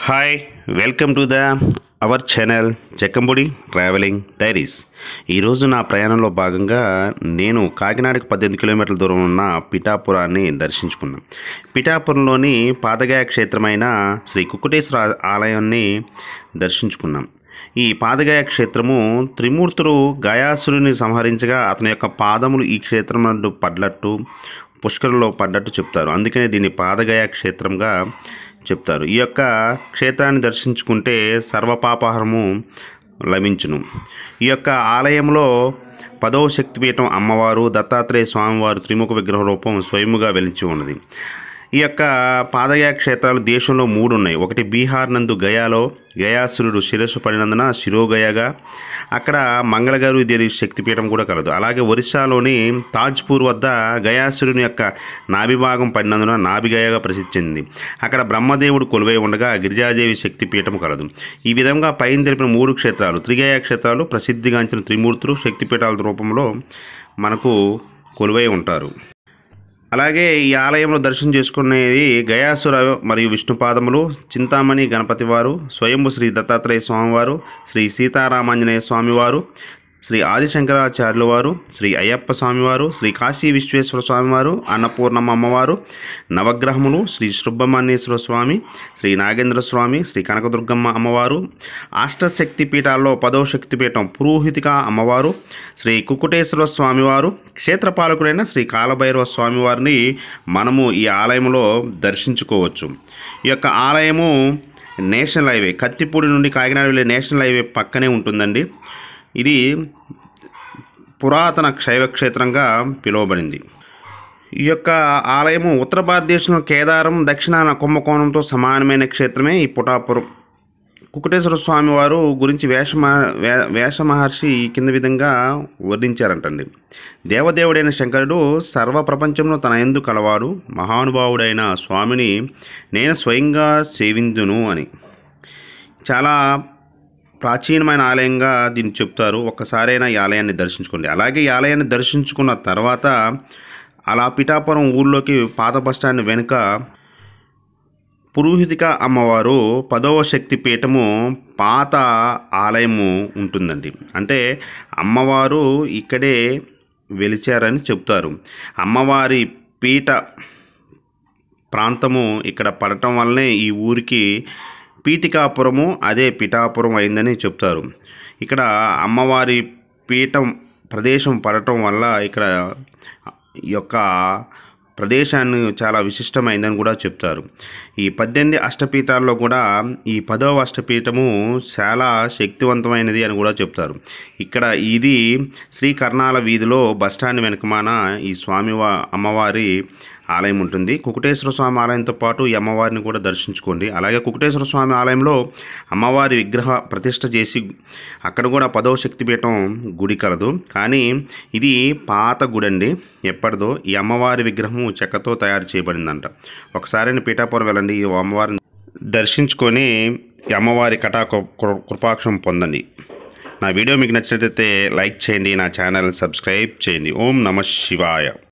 hi welcome to the our channel చెక్కంబుడి travelling diaries ఈరోజు నా ప్రయాణంలో భాగంగా నేను కాకినాడకు పద్దెనిమిది కిలోమీటర్ల దూరం ఉన్న పిఠాపురాన్ని దర్శించుకున్నాను పిఠాపురంలోని పాదగాయ క్షేత్రమైన శ్రీ కుక్కుటేశ్వర ఆలయాన్ని దర్శించుకున్నాం ఈ పాదగాయ క్షేత్రము త్రిమూర్తులు గయాసురుని సంహరించగా అతని యొక్క పాదములు ఈ క్షేత్రం నందు పడ్డట్టు పుష్కరంలో పడ్డట్టు చెప్తారు అందుకనే దీన్ని పాదగయ క్షేత్రంగా చెప్తారు ఈ యొక్క క్షేత్రాన్ని దర్శించుకుంటే సర్వపాపహరము లభించును ఈ యొక్క ఆలయంలో పదవ శక్తిపీఠం అమ్మవారు దత్తాత్రేయ స్వామివారు త్రిముఖ విగ్రహ రూపం స్వయముగా వెలిచి ఉన్నది ఈ యొక్క పాదగయ క్షేత్రాలు దేశంలో మూడు ఉన్నాయి ఒకటి బీహార్ నందు గయాలో గయాసురుడు శిరస్సు పడినందున శిరోగయగా అక్కడ మంగళగారు దేవి శక్తిపీఠం కూడా కలదు అలాగే ఒరిస్సాలోని తాజ్పూర్ వద్ద గయాసురుని యొక్క నాభిభాగం పడినందున నాభిగయగా ప్రసిద్ధి చెందింది అక్కడ బ్రహ్మదేవుడు కొలువై ఉండగా గిరిజాదేవి శక్తిపీఠం కలదు ఈ విధంగా పైన తెలిపిన మూడు క్షేత్రాలు త్రిగయ క్షేత్రాలు ప్రసిద్ధిగాంచిన త్రిమూర్తులు శక్తిపీఠాల రూపంలో మనకు కొలువై ఉంటారు అలాగే ఈ ఆలయంలో దర్శనం చేసుకునేది గయాసుర మరియు విష్ణుపాదములు చింతామణి గణపతి వారు స్వయంభు శ్రీ దత్తాత్రేయ స్వామివారు శ్రీ సీతారామాంజనేయ స్వామివారు శ్రీ ఆదిశంకరాచార్యుల వారు శ్రీ అయ్యప్ప స్వామివారు శ్రీ కాశీ విశ్వేశ్వర స్వామివారు అన్నపూర్ణమ్మ అమ్మవారు నవగ్రహములు శ్రీ సుబ్రహ్మణ్యేశ్వర స్వామి శ్రీ నాగేంద్ర స్వామి శ్రీ కనకదుర్గమ్మ అమ్మవారు అష్టశక్తి పీఠాల్లో పదవ శక్తి పీఠం పురోహితిక అమ్మవారు శ్రీ కుకుటేశ్వర స్వామివారు క్షేత్రపాలకుడైన శ్రీ కాలభైరవ స్వామివారిని మనము ఈ ఆలయంలో దర్శించుకోవచ్చు ఈ యొక్క ఆలయము నేషనల్ హైవే కత్తిపూడి నుండి కాకినాడ వెళ్ళే నేషనల్ హైవే పక్కనే ఉంటుందండి ఇది పురాతన శైవ క్షేత్రంగా పిలువబడింది ఈ యొక్క ఆలయము ఉత్తర భారతదేశంలో కేదారం దక్షిణాన కుంభకోణంతో సమానమైన క్షేత్రమే ఈ పుటాపురం కుకుటేశ్వర స్వామి వారు గురించి వేషమ వే వేష మహర్షి ఈ కింద విధంగా వర్ణించారంటండి దేవదేవుడైన శంకరుడు సర్వ ప్రపంచంలో తన ఎందు కలవాడు మహానుభావుడైన స్వామిని నేను స్వయంగా సేవిందును అని చాలా ప్రాచీనమైన ఆలయంగా దీన్ని చెప్తారు ఒక్కసారైనా ఈ ఆలయాన్ని దర్శించుకోండి అలాగే ఈ ఆలయాన్ని దర్శించుకున్న తర్వాత అలా పిఠాపురం ఊళ్ళోకి పాత బస్టాండ్ వెనుక పురోహితిక అమ్మవారు పదవ శక్తి పీఠము పాత ఆలయము ఉంటుందండి అంటే అమ్మవారు ఇక్కడే వెలిచారని చెప్తారు అమ్మవారి పీఠ ప్రాంతము ఇక్కడ పడటం వల్లనే ఈ ఊరికి పీఠికాపురము అదే పిఠాపురం అయిందని చెప్తారు ఇక్కడ అమ్మవారి పీఠం ప్రదేశం పడటం వల్ల ఇక్కడ ఈ యొక్క ప్రదేశాన్ని చాలా విశిష్టమైందని కూడా చెప్తారు ఈ పద్దెనిమిది అష్టపీఠాల్లో కూడా ఈ పదవ అష్టపీఠము చాలా శక్తివంతమైనది అని కూడా చెప్తారు ఇక్కడ ఇది శ్రీ కర్ణాల వీధిలో బస్టాండ్ వెనకమాన ఈ స్వామి అమ్మవారి ఆలయం ఉంటుంది కుకుటేశ్వర స్వామి ఆలయంతో పాటు ఈ అమ్మవారిని కూడా దర్శించుకోండి అలాగే కుకుటేశ్వర స్వామి ఆలయంలో అమ్మవారి విగ్రహ ప్రతిష్ట చేసి అక్కడ కూడా పదవ శక్తిపీఠం గుడి కలదు కానీ ఇది పాత గుడి అండి ఎప్పటిదో ఈ అమ్మవారి విగ్రహం చెక్కతో తయారు చేయబడిందంట ఒకసారి పీఠాపురం వెళ్ళండి ఈ అమ్మవారిని దర్శించుకొని ఈ అమ్మవారి కటా కృపాక్షం పొందండి నా వీడియో మీకు నచ్చినట్లయితే లైక్ చేయండి నా ఛానల్ సబ్స్క్రైబ్ చేయండి ఓం నమ శివాయ